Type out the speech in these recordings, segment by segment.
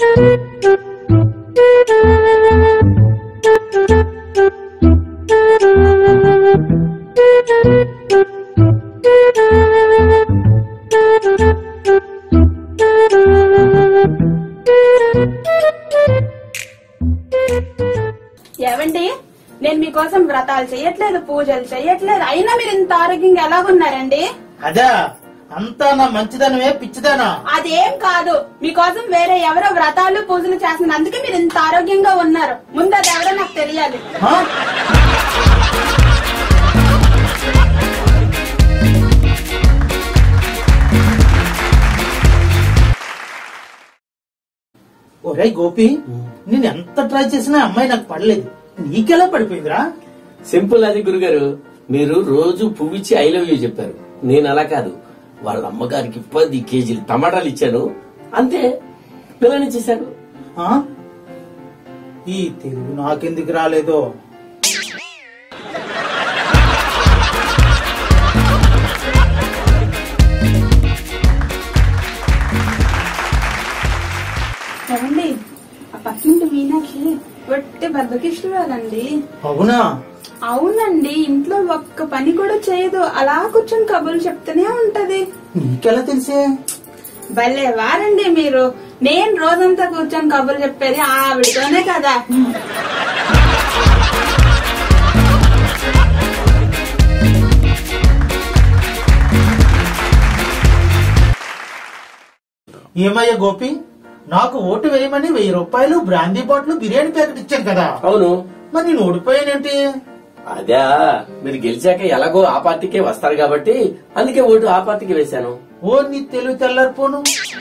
ఏవండి నేను మీకోసం వ్రతాలు చేయట్లేదు పూజలు చేయట్లేదు అయినా మీరు ఇంత ఆరోగ్యంగా ఎలాగున్నారండి అదా అంతా నా మంచిదనమే పిచ్చిదానా అదేం కాదు మీకోసం వేరే ఎవరో వ్రతాలు పూజలు చేస్తున్నారు అందుకే మీరు ఇంత ఆరోగ్యంగా ఉన్నారు ముందు అది ఎవరో నాకు తెలియాలి ఆ? ఒరే గోపి నేను ఎంత ట్రై చేసినా అమ్మాయి నాకు పడలేదు నీకెలా పడిపోయిందిరా సింపుల్ అది గురుగారు మీరు రోజు పువ్విచ్చి ఐ లవ్ యూ చెప్పారు నేను అలా కాదు వాళ్ళ అమ్మగారికి పది కేజీలు టమాటాలు ఇచ్చాను అంతే పిల్లని చేశాను ఆ? ఈ తెలుగు నాకెందుకు రాలేదో ఏవండి ఆ పక్కింటి మీనాక్షి ఒట్టి బద్దకిష్టురాలండి అవునా అవునండి ఇంట్లో ఒక్క పని కూడా చేయదు అలా కూర్చొని కబుర్లు చెప్తూనే ఉంటది నీకెలా తెలిసే భలే వారండి మీరు నేను రోజంతా కూర్చొని కబుర్లు చెప్పేది ఆవిడతోనే కదా ఏమయ్య గోపి నాకు ఓటు వేయమని వెయ్యి రూపాయలు బ్రాందీ బాటిల్ బిర్యానీ ప్యాకెట్ ఇచ్చాను కదా అవును మరి నేను ఓడిపోయానేంటి అదే మీరు గెలిచాక ఎలాగో ఆ పార్టీకే వస్తారు కాబట్టి అందుకే ఓటు ఆ పార్టీకి వేశాను ఓ నీ తెలుగు తెల్లారిపోను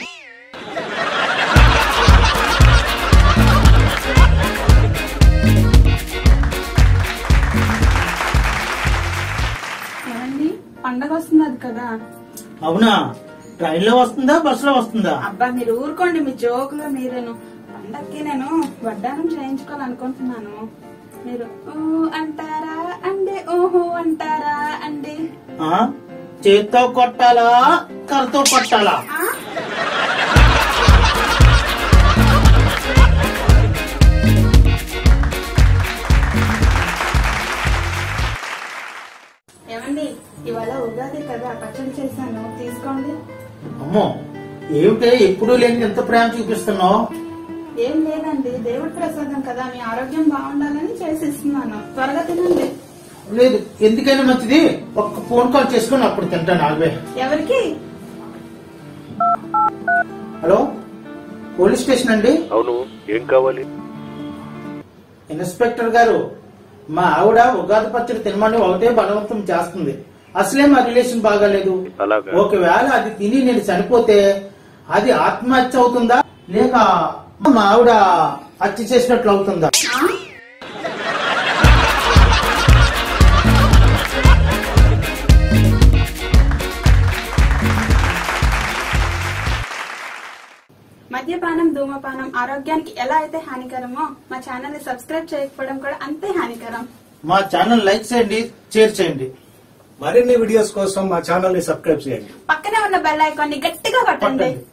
ఏమండి పండగ వస్తున్నది కదా అవునా ట్రైన్ లో వస్తుందా బస్ లో వస్తుందా అబ్బా మీరు ఊరుకోండి మీ జోకులో మీరేను పండక్కి నేను వడ్డానం చేయించుకోవాలనుకుంటున్నాను మీరు ఊ అంటారా అండి ఓహో అంటారా అండి ఆ? చేత్తో కొట్టాలా కర్రతో కొట్టాలా ఆ? ఏమండి ఇవాళ ఉగాది కదా పచ్చడి చేశాను తీసుకోండి అమ్మో ఏమిటే ఎప్పుడూ లేని ఎంత ప్రేమ చూపిస్తున్నావు ఏం లేదండి దేవుడి ప్రసాదం కదా మీ ఆరోగ్యం బాగుండాలని చేసి ఇస్తున్నాను త్వరగా తినండి లేదు ఎందుకైనా మంచిది ఒక్క ఫోన్ కాల్ చేసుకుని అప్పుడు తింటాను ఆగవే ఎవరికి హలో పోలీస్ స్టేషన్ అండి అవును ఏం కావాలి ఇన్స్పెక్టర్ గారు మా ఆవిడ ఉగాది పచ్చడి తినమని ఒకటే బలవంతం చేస్తుంది అసలే మా రిలేషన్ బాగాలేదు అలాగా? ఒకవేళ అది తిని నేను చనిపోతే అది ఆత్మహత్య అవుతుందా లేక మా ఆవిడ హత్య చేసినట్లు అవుతుందా ఆ? మద్యపానం ధూమపానం ఆరోగ్యానికి ఎలా అయితే హానికరమో మా ఛానల్ ని సబ్స్క్రైబ్ చేయకపోవడం కూడా అంతే హానికరం మా ఛానల్ లైక్ చేయండి షేర్ చేయండి మరిన్ని వీడియోస్ కోసం మా ఛానల్ ని సబ్స్క్రైబ్ చేయండి పక్కనే ఉన్న బెల్ ఐకాన్ ని గట్టిగా పట్టండి పట్టండి.